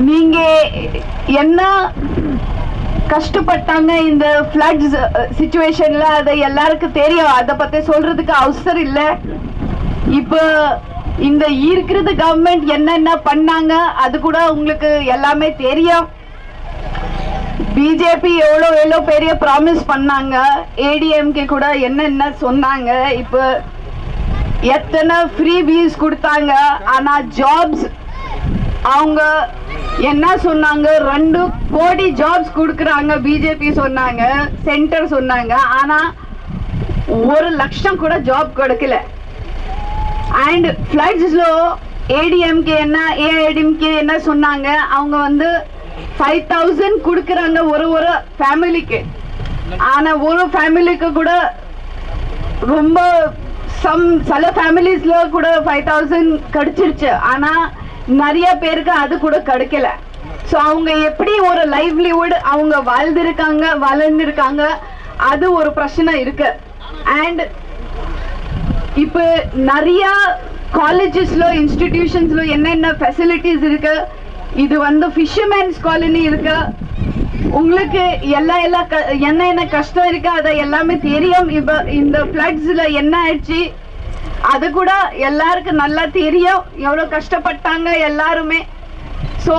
நீங்க என்ன கஷ்டப்பட்டாங்க இந்த ஃப்ளட்ஸ் சுச்சுவேஷன்ல அது எல்லாருக்கும் தெரியும் அதை பத்தி சொல்றதுக்கு அவசரம் இல்லை இப்போ இந்த இருக்கிறது கவர்மெண்ட் என்னென்ன பண்ணாங்க அது கூட உங்களுக்கு எல்லாமே தெரியும் பிஜேபி எவ்வளோ எவ்வளோ பெரிய ப்ராமிஸ் பண்ணாங்க ஏடிஎம்கே கூட என்னென்ன சொன்னாங்க இப்போ எத்தனை ஃப்ரீ பீஸ் கொடுத்தாங்க ஆனா ஜாப்ஸ் அவங்க என்ன சொன்னாங்க ரெண்டு கோடி ஜாப்ஸ் கொடுக்குறாங்க பிஜேபி சொன்னாங்க சென்டர் சொன்னாங்க ஆனா ஒரு லட்சம் கூட ஜாப் கொடுக்கல அண்ட் ஃப்ளட்ஸ்ல ஏடிஎம்கே என்ன ஏஐடிஎம்கே என்ன சொன்னாங்க அவங்க வந்து ஃபைவ் தௌசண்ட் கொடுக்குறாங்க ஒரு ஒரு ஃபேமிலிக்கு ஆனா ஒரு ஃபேமிலிக்கு கூட ரொம்ப சம் சில ஃபேமிலிஸ்ல கூட ஃபைவ் தௌசண்ட் கிடைச்சிருச்சு ஆனா நிறைய பேருக்கு அது கூட கிடைக்கல ஸோ அவங்க எப்படி ஒரு லைவ்லிவுட் அவங்க வாழ்ந்திருக்காங்க வளர்ந்துருக்காங்க அது ஒரு பிரச்சனை இருக்கு அண்ட் இப்போ நிறைய காலேஜஸ்ல இன்ஸ்டிடியூஷன்ஸ்ல என்னென்ன ஃபெசிலிட்டிஸ் இருக்கு இது வந்து ஃபிஷர்மேன்ஸ் காலனி இருக்கு உங்களுக்கு எல்லா எல்லா க- என்ன என்ன கஷ்டம் இருக்கு அதை எல்லாமே தெரியும் இப்ப இந்த ஃப்ளட்ஸ்ல என்ன ஆயிடுச்சு அது கூட எல்லாருக்கும் நல்லா தெரியும் எவ்வளவு கஷ்டப்பட்டாங்க எல்லாருமே ஸோ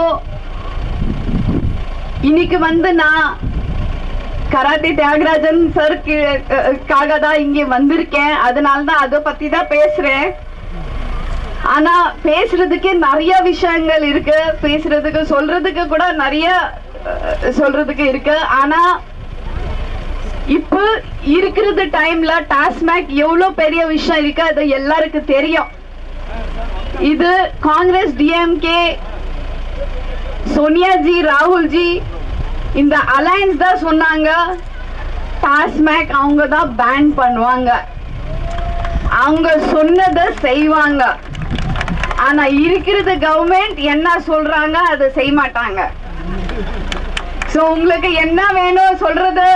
இன்னைக்கு வந்து நான் கராத்தே தியாகராஜன் சார் காக தான் இங்கே வந்திருக்கேன் அதனால தான் அதை பத்தி தான் பேசுறேன் ஆனா பேசுறதுக்கு நிறைய விஷயங்கள் இருக்கு பேசுறதுக்கு சொல்றதுக்கு கூட நிறைய அஹ், சொல்றதுக்கு இருக்கு ஆனா இப்போ இருக்கிறது டைம்ல டாஸ்மேக் எவ்வளவு பெரிய விஷயம் இருக்கு அது எல்லாருக்கும் தெரியும் இது காங்கிரஸ் டிஎம்கே சோனியாஜி ராகுல்ஜி இந்த அலையன்ஸ் தான் சொன்னாங்க டாஸ்மேக் அவங்க தான் பேன் பண்ணுவாங்க அவங்க சொன்னதை செய்வாங்க ஆனா இருக்கிறது கவர்மெண்ட் என்ன சொல்றாங்க அதை செய்ய மாட்டாங்க சோ உங்களுக்கு என்ன வேணும் சொல்றது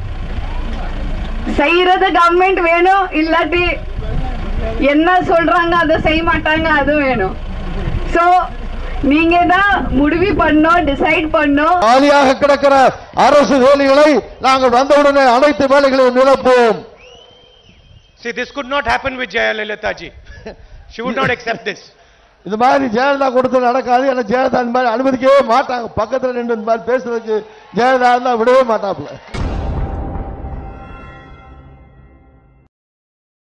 செய்யறது கவர்மெண்ட் வேணும் இல்லாட்டி என்ன சொல்றாங்க அதை செய்ய மாட்டாங்க அது வேணும் சோ நீங்க தான் முடிவு பண்ணோம் டிசைட் பண்ணோம் காலியாக கிடக்கிற அரசு வேலைகளை நாங்கள் வந்தவுடனே அனைத்து வேலைகளையும் நிரப்புவோம் See, this could not happen with Jayalalitha ji. She would not accept this. இந்த மாதிரி ஜெயலலிதா கொடுத்து நடக்காது ஏன்னா ஜெயலலிதா இந்த மாதிரி அனுமதிக்கவே மாட்டாங்க பக்கத்துல நின்று இந்த மாதிரி பேசுறதுக்கு ஜெயலலிதா இருந்தா விடவே மாட்டாப்புல